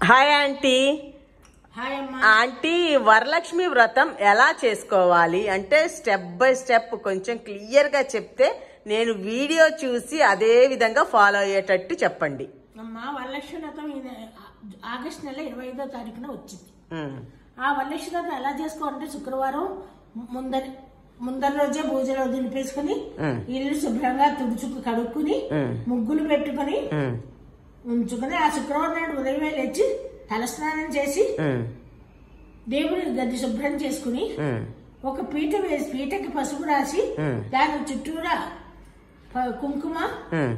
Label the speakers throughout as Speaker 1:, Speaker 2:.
Speaker 1: Hi aunty
Speaker 2: hi అమ్మా
Speaker 1: aunty Varalakshmi Vratam ఎలా చేసుకోవాలి అంటే స్టెప్ బై స్టెప్ కొంచెం క్లియర్ గా చెప్తే నేను వీడియో చూసి అదే విధంగా ఫాలో అయ్యేటట్టు చెప్పండి
Speaker 2: అమ్మా వరలక్ష్మి వ్రతం ఇది ఆగస్టు నెల ఇరవై ఐదో తారీఖున వచ్చింది
Speaker 1: ఉమ్,
Speaker 2: ఆ వరలక్ష్మి వ్రతం ఎలా చేసుకోవాలంటే శుక్రవారం ముందరి ముందర రోజే పూజలో దులిపేసుకుని
Speaker 1: ఉమ్,
Speaker 2: ఇల్లు శుభ్రంగా తుడుచుకు కడుక్కుని
Speaker 1: ఉమ్,
Speaker 2: ముగ్గులు పెట్టుకుని
Speaker 1: ఉమ్,
Speaker 2: ఉంచుకుని ఆ శుక్రవారం నాడు ఉదయం లేచి తలస్నానం చేసి
Speaker 1: ఉమ్,
Speaker 2: దేవుడి గది శుభ్రం చేసుకుని
Speaker 1: ఉమ్,
Speaker 2: ఒక పీట వేసి పీటకి పసుపు రాసి
Speaker 1: ఉమ్,
Speaker 2: దాని చుట్టూరా ప- కుంకుమ
Speaker 1: ఉమ్,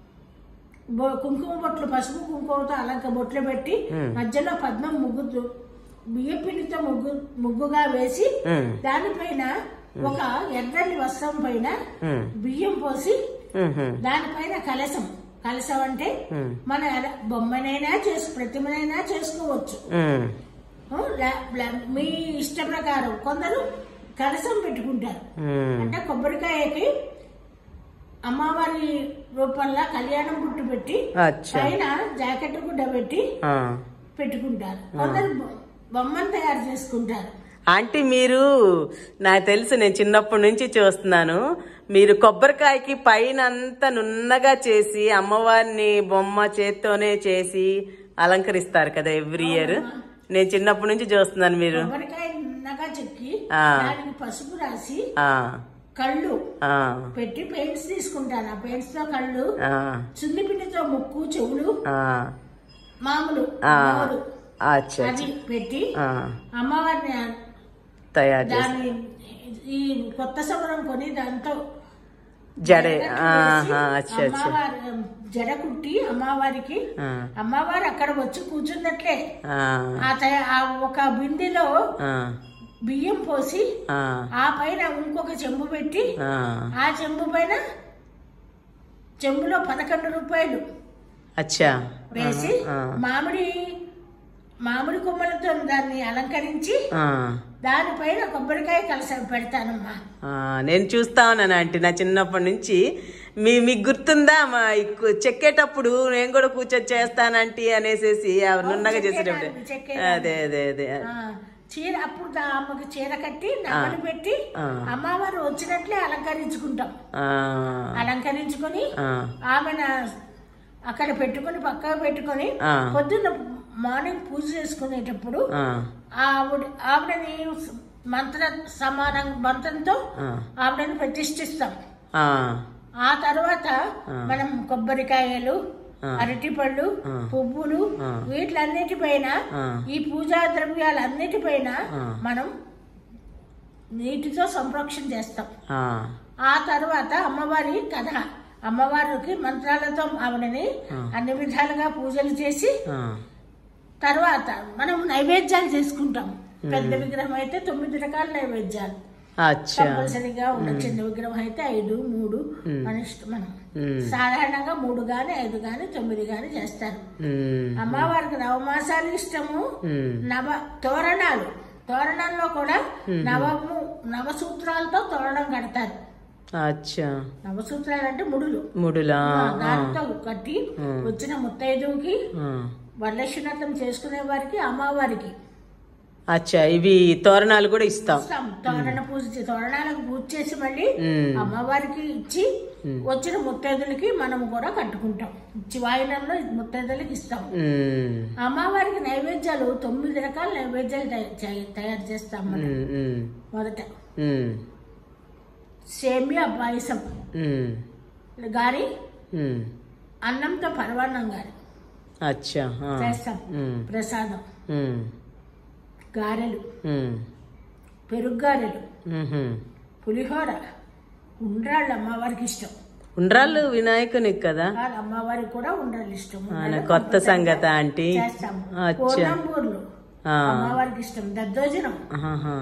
Speaker 2: బొ- కుంకుమ బొట్లు పసుపు కుంకుమతో అలంక బొట్లు పెట్టి
Speaker 1: మ్.
Speaker 2: మధ్యలో పద్మం ముగ్గు దు- బియ్య పిండితో ముగ్గు ముగ్గుగా వేసి
Speaker 1: ఉమ్,
Speaker 2: దానిపైన ఒక ఎర్రని వస్త్రం పైన
Speaker 1: ఉమ్,
Speaker 2: బియ్యం పోసి
Speaker 1: ఉమ్, ఉమ్,
Speaker 2: దానిపైన కలశం కలశం అంటే
Speaker 1: ఉమ్,
Speaker 2: మన ఎర- బొమ్మనైనా చేసు ప్రతిమనైనా చేసుకోవచ్చు
Speaker 1: ఉమ్,
Speaker 2: ఉ, లే- లే- మీ ఇష్ట ప్రకారం కొందరు కలశం పెట్టుకుంటారు
Speaker 1: ఉమ్,
Speaker 2: అంటే కొబ్బరికాయకి అమ్మవారి రూపంలో కళ్యాణం గుట్టు పెట్టి
Speaker 1: అచ్చా
Speaker 2: పైన జాకెట్ గుడ్డ పెట్టి
Speaker 1: ఆ.
Speaker 2: పెట్టుకుంటారు కొందరు బొ- బొమ్మను తయారు చేసుకుంటారు
Speaker 1: ఆంటీ మీరు నాకు తెలుసు నేను చిన్నప్పటి నుంచి చూస్తున్నాను మీరు కొబ్బరికాయకి పైన అంతా నున్నగా చేసి అమ్మవారిని బొమ్మ చేత్తోనే చేసి అలంకరిస్తారు కదా ఎవ్రీ ఇయర్ నేను చిన్నప్పటి నుంచి చూస్తున్నాను మీరు
Speaker 2: కొబ్బరికాయ ఉన్నగా చెక్కి
Speaker 1: ఆ.
Speaker 2: దానికి పసుపు రాసి
Speaker 1: ఆ
Speaker 2: కళ్ళు
Speaker 1: ఆ
Speaker 2: పెట్టి పెయింట్స్ తీసుకుంటారు ఆ పెయింట్స్ తో కళ్ళు
Speaker 1: ఆ
Speaker 2: చున్ని పిండితో ముక్కు చెవులు
Speaker 1: ఆ
Speaker 2: మామూలు
Speaker 1: ఆ.
Speaker 2: నోరు
Speaker 1: అచ్చా
Speaker 2: అది పెట్టి
Speaker 1: ఆ,
Speaker 2: అమ్మవారిని
Speaker 1: తయారు చేసి
Speaker 2: దాని ఈ కొత్త సవరం కొని దాంతో
Speaker 1: జడే
Speaker 2: జడకట్టు
Speaker 1: ఆహా,
Speaker 2: వేసి
Speaker 1: అచ్చా అచ్చా
Speaker 2: అమ్మవారి జడ కుట్టి అమ్మవారికి
Speaker 1: ఆ,
Speaker 2: అమ్మవారు అక్కడ వచ్చి కూర్చున్నట్లే
Speaker 1: ఆ,
Speaker 2: ఆ తయ- ఆ ఒక బిందెలో
Speaker 1: ఆ,
Speaker 2: బియ్యం పోసి
Speaker 1: ఆ,
Speaker 2: ఆ పైన ఇంకొక చెంబు పెట్టి
Speaker 1: ఆ,
Speaker 2: ఆ చెంబు పైన చెంబులో పదకొండు రూపాయలు
Speaker 1: అచ్చా
Speaker 2: వేసి
Speaker 1: ఆ,
Speaker 2: మామిడి మామిడి కొమ్మలతో దాన్ని అలంకరించి
Speaker 1: ఆ.
Speaker 2: దానిపైన కొబ్బరికాయ కలసం పెడతానమ్మా
Speaker 1: ఆ, నేను చూస్తా ఉన్నాను ఆంటీ నా చిన్నప్పటి నుంచి మీ మీకు గుర్తుందా మా ఈ కు- చెక్కేటప్పుడు నేను కూడా కూర్చొని చేస్తానంటీ అనేసేసి ఆవిడ నున్నగా చేసేటప్పుడు
Speaker 2: చెక్కేదాన్ని, చెక్కేదాన్ని.
Speaker 1: అదే అదే అదే
Speaker 2: ఆ, చీర అప్పుడు దా- ఆమెకు చీర కట్టి నగలు పెట్టి
Speaker 1: ఆ.
Speaker 2: అమ్మవారు వచ్చినట్లే అలంకరించుకుంటాం
Speaker 1: ఆ,
Speaker 2: అలంకరించుకొని
Speaker 1: ఆ,
Speaker 2: ఆమెను అక్కడ పెట్టుకొని పక్కన పెట్టుకొని
Speaker 1: ఆ.
Speaker 2: పొద్దున్న మార్నింగ్ పూజ చేసుకునేటప్పుడు
Speaker 1: ఆ,
Speaker 2: ఆవిడ ఆవిడని మంత్ర సమానం మంత్రంతో
Speaker 1: ఆ,
Speaker 2: ఆవిడని ప్రతిష్ఠిస్తాం
Speaker 1: ఆ,
Speaker 2: ఆ తర్వాత మనం కొబ్బరికాయలు
Speaker 1: ఆ.
Speaker 2: అరటిపళ్ళు
Speaker 1: ఆ.
Speaker 2: పువ్వులు
Speaker 1: ఆ.
Speaker 2: వీటిలన్నిటిపైన
Speaker 1: ఆ.
Speaker 2: ఈ పూజా ద్రవ్యాలన్నిటిపైన
Speaker 1: ఆ.
Speaker 2: మనం నీటితో సంరక్షణ చేస్తాం
Speaker 1: ఆ,
Speaker 2: ఆ తర్వాత అమ్మవారి కథ అమ్మవారికి మంత్రాలతో ఆవిడని
Speaker 1: ఆ.
Speaker 2: అన్ని విధాలుగా పూజలు చేసి
Speaker 1: ఆ,
Speaker 2: తర్వాత మనం నైవేద్యాలు చేసుకుంటాం పెద్ద విగ్రహం అయితే తొమ్మిది రకాల నైవేద్యాలు
Speaker 1: అచ్చా
Speaker 2: కంపల్సరీగా ఉన్న చిన్న విగ్రహం అయితే ఐదు మూడు మన ఇష్టం మనం
Speaker 1: ఉమ్,
Speaker 2: సాధారణంగా మూడు గాని ఐదు గాని తొమ్మిది గాని చేస్తారు
Speaker 1: ఉమ్,
Speaker 2: అమ్మవారికి నవమాసాలు ఇష్టము
Speaker 1: ఉమ్,
Speaker 2: నవ తోరణాలు తోరణంలో కూడా నవము నవసూత్రాలతో తోరణం కడతారు
Speaker 1: అచ్చా
Speaker 2: నవసూత్రాలు అంటే ముడులు
Speaker 1: ముడులా ఆ,
Speaker 2: దానితో కట్టి వచ్చిన ముత్తైదువుకి
Speaker 1: ఆ.
Speaker 2: వరలక్ష్మీనతం చేసుకునే వారికి అమ్మవారికి
Speaker 1: అచ్చా ఇవి తోరణాలు కూడా ఇస్తాం
Speaker 2: ఇస్తాం తోరణ పూజ చే- తోరణాలకు పూజ చేసి మళ్ళీ
Speaker 1: ఉమ్,
Speaker 2: అమ్మవారికి ఇచ్చి వచ్చిన ముత్తైదులకి మనం కూడా కట్టుకుంటాం ఇచ్చి వాయినంలో ముత్తైదులకి ఇస్తాం
Speaker 1: ఉమ్,
Speaker 2: అమ్మవారికి నైవేద్యాలు తొమ్మిది రకాల నైవేద్యాలు తయ- చే- తయారు చేస్తాం మనం
Speaker 1: ఉమ్, ఉమ్,
Speaker 2: మొదట
Speaker 1: ఉమ్,
Speaker 2: సేమియా పాయసం
Speaker 1: ఉమ్,
Speaker 2: గారి
Speaker 1: ఉమ్.
Speaker 2: అన్నంతో పరవాన్నం గారి
Speaker 1: అచ్చా ఆ.
Speaker 2: చేస్తాం
Speaker 1: ఉమ్,
Speaker 2: ప్రసాదం
Speaker 1: ఉమ్,
Speaker 2: గారెలు
Speaker 1: ఉమ్,
Speaker 2: పెరుగు గారెలు
Speaker 1: ఉమ్హు.
Speaker 2: పులిహోర ఉండ్రాళ్ళు అమ్మవారికి ఇష్టం
Speaker 1: ఉండ్రాళ్ళు వినాయకునికి కదా
Speaker 2: కానీ అమ్మవారికి కూడా ఉండ్రాళ్ళు ఇష్టం
Speaker 1: ఆ,
Speaker 2: ఉండ్రాళ్ళు
Speaker 1: నా కొత్త సంగతి ఆంటీ
Speaker 2: చేస్తాం
Speaker 1: అచ్చా
Speaker 2: పూర్ణంబూర్లు
Speaker 1: ఆ,
Speaker 2: అమ్మవారికి ఇష్టం దద్దోజనం
Speaker 1: ఆహా.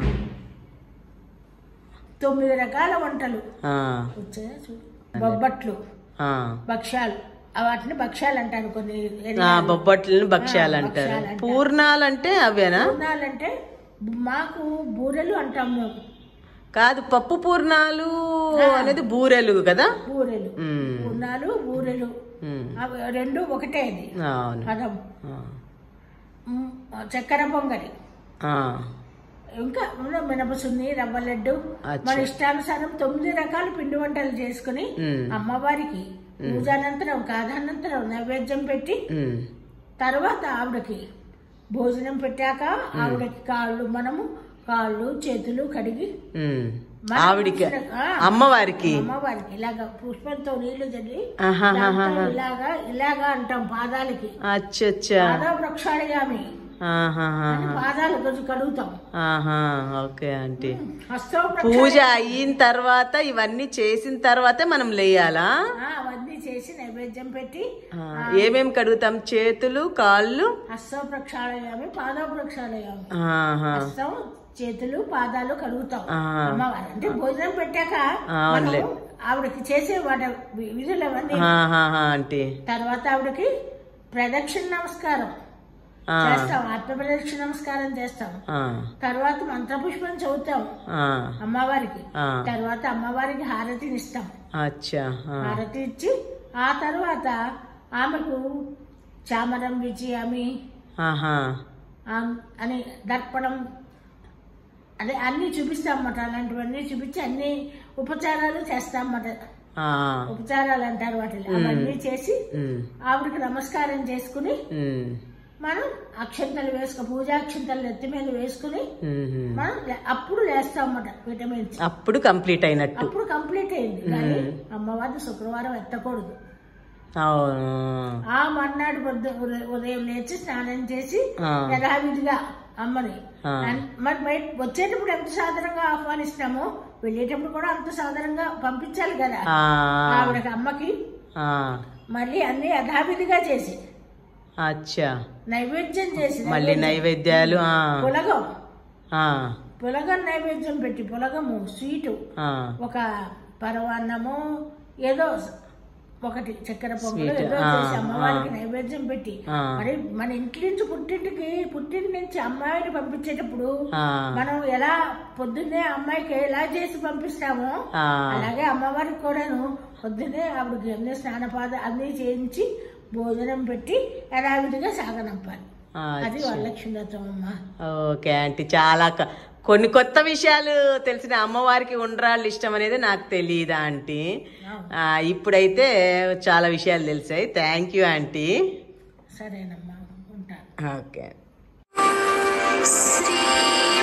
Speaker 2: తొమ్మిది రకాల వంటలు
Speaker 1: ఆ,
Speaker 2: వచ్చాయా చూడు బొబ్బట్లు
Speaker 1: ఆ.
Speaker 2: భక్ష్యాలు ఆ వాటిని భక్ష్యాలు అంటారు కొన్ని
Speaker 1: ఆ,
Speaker 2: ఏరియాలు.
Speaker 1: బొబ్బట్లని భక్ష్యాలు
Speaker 2: ఆ,
Speaker 1: అంటారు
Speaker 2: భక్ష్యాలు అంటారు.
Speaker 1: పూర్ణాలు అంటే అవేనా
Speaker 2: పూర్ణాలంటే మాకు బూరెలు అంటాం మేము
Speaker 1: కాదు పప్పు పూర్ణాలు అనేది బూరెలు కదా
Speaker 2: బూరెలు
Speaker 1: ఉమ్,
Speaker 2: పూర్ణాలు బూరెలు
Speaker 1: ఉమ్,
Speaker 2: అవి రెండు ఒకటే అది
Speaker 1: అవును
Speaker 2: పదం
Speaker 1: ఆ.
Speaker 2: మ్, చక్కెర పొంగలి
Speaker 1: ఆ,
Speaker 2: ఇంకా ఉన్న మినపసున్ని రవ్వ లడ్డు
Speaker 1: అచ్చా.
Speaker 2: మన ఇష్టానుసారం తొమ్మిది రకాల పిండి వంటలు చేసుకుని
Speaker 1: మ్.
Speaker 2: అమ్మవారికి పూజానంతరం కాదానంతరం నైవేద్యం పెట్టి
Speaker 1: ఉమ్,
Speaker 2: తర్వాత ఆవిడకి భోజనం పెట్టాక ఆవిడకి కాళ్ళు మనము కాళ్ళు చేతులు కడిగి
Speaker 1: ఉమ్.
Speaker 2: మనం
Speaker 1: ఆవిడికి
Speaker 2: ఆ,
Speaker 1: అమ్మవారికి
Speaker 2: అమ్మవారికి ఇలాగా పుష్పంతో నీళ్లు చల్లి
Speaker 1: ఆహాహాహా.
Speaker 2: దాంతో ఇలాగా ఇలాగా అంటాం పాదాలకి
Speaker 1: అచ్చచ్చా
Speaker 2: పాద వృక్షాళయామి
Speaker 1: ఆహాహా.
Speaker 2: అని పాదాలు కొంచెం కడుగుతాం
Speaker 1: ఆహా ఓకే ఆంటీ
Speaker 2: హస్తం
Speaker 1: పూజ అయిన తర్వాత ఇవన్నీ చేసిన తర్వాతే మనం లేయాలా
Speaker 2: ఆ, అవన్నీ చేసి నైవేద్యం పెట్టి
Speaker 1: ఆ, ఏమేం కడుగుతాం చేతులు కాళ్ళు
Speaker 2: హస్తం ప్రక్షాళయామి పాద ప్రక్షాళయామి
Speaker 1: ఆహా
Speaker 2: హస్తం చేతులు పాదాలు కడుగుతాం
Speaker 1: ఆ.
Speaker 2: అమ్మవారు అంటే భోజనం పెట్టాక
Speaker 1: ఆ, అవునులే.
Speaker 2: మనం ఆవిడకి చేసే వాటి విధులు అవన్నీ
Speaker 1: ఆహాహా ఆంటీ
Speaker 2: తర్వాత ఆవిడకి ప్రదక్షిణ నమస్కారం
Speaker 1: ఆ,
Speaker 2: చేస్తాం ఆత్మ ప్రదక్షిణ నమస్కారం చేస్తాం
Speaker 1: ఆ,
Speaker 2: తర్వాత మంత్రపుష్పం చదువుతాం
Speaker 1: ఆ,
Speaker 2: అమ్మవారికి
Speaker 1: ఆ.
Speaker 2: తర్వాత అమ్మవారికి హారతిని ఇస్తాం
Speaker 1: అచ్చా ఆ,
Speaker 2: హారతి ఇచ్చి ఆ తర్వాత ఆమెకు చామరం విచి ఆమె
Speaker 1: ఆహా
Speaker 2: ఆమ్- అని దర్పణం అదే అన్ని చూపిస్తాం అన్నమాట అలాంటివన్నీ చూపించి అన్ని ఉపచారాలు చేస్తాం అన్నమాట
Speaker 1: ఆ,
Speaker 2: ఉపచారాలు అంటారు వాటిని అవన్నీ చేసి
Speaker 1: ఉమ్,
Speaker 2: ఆవిడకి నమస్కారం చేసుకుని
Speaker 1: ఉమ్,
Speaker 2: మనం అక్షంతలు వేసుకు పూజాక్షంతలు నెత్తి మీద వేసుకుని
Speaker 1: ఉమ్, ఉమ్.
Speaker 2: మనం లే- అప్పుడు లేస్తాం అన్నమాట విటమిన్స్
Speaker 1: అప్పుడు కంప్లీట్ అయినట్టు
Speaker 2: అప్పుడు కంప్లీట్ అయింది కానీ అమ్మవారిని శుక్రవారం ఎత్తకూడదు
Speaker 1: అవును
Speaker 2: ఆ మర్నాడు పొద్దు ఉదయం- ఉదయం లేచి స్నానం చేసి
Speaker 1: ఆ.
Speaker 2: యథావిధిగా అమ్మని
Speaker 1: ఆ.
Speaker 2: అన్- మరి బయట వచ్చేటప్పుడు ఎంత సాధారణంగా ఆహ్వానిస్తామో వెళ్ళేటప్పుడు కూడా అంత సాధారణంగా పంపించాలి కదా
Speaker 1: ఆ,
Speaker 2: ఆవిడకి అమ్మకి
Speaker 1: ఆ,
Speaker 2: మళ్ళీ అన్ని యథావిధిగా చేసి
Speaker 1: అచ్చా
Speaker 2: నైవేద్యం చేసి
Speaker 1: మళ్ళీ నైవేద్యాలు ఆ,
Speaker 2: పులగం
Speaker 1: ఆ,
Speaker 2: పులగం నైవేద్యం పెట్టి పులగము స్వీటు
Speaker 1: ఆ,
Speaker 2: ఒక పరవాన్నము ఏదో ఒకటి చక్కెర పొంగలు
Speaker 1: Sweet.
Speaker 2: ఏదో
Speaker 1: ఆ,
Speaker 2: చేసి అమ్మవారికి
Speaker 1: ఆ.
Speaker 2: నైవేద్యం పెట్టి
Speaker 1: ఆ.
Speaker 2: మరి మన ఇంటి నుంచి పుట్టింటికి పుట్టింటి నుంచి అమ్మాయిని పంపించేటప్పుడు
Speaker 1: ఆ,
Speaker 2: మనం ఎలా పొద్దున్నే అమ్మాయికి ఎలా చేసి పంపిస్తామో
Speaker 1: ఆ,
Speaker 2: అలాగే అమ్మవారికి కూడాను పొద్దున్నే ఆవిడకి అన్ని స్నానపాద అన్ని చేయించి భోజనం పెట్టి యథావిధిగా సాగనంపాలి అది
Speaker 1: అచ్చా.
Speaker 2: వరలక్ష్మి వ్రతం అమ్మ
Speaker 1: ఓకే ఆంటీ చాలా క- కొన్ని కొత్త విషయాలు తెలిసిన అమ్మవారికి ఉండ్రాళ్ళు ఇష్టం అనేది నాకు తెలియదు ఆంటీ ఆ, ఇప్పుడైతే చాలా విషయాలు తెలిసాయి థ్యాంక్ యూ ఆంటీ
Speaker 2: సరేనమ్మా ఉంటాను
Speaker 1: ఓకే
Speaker 3: శ్రీ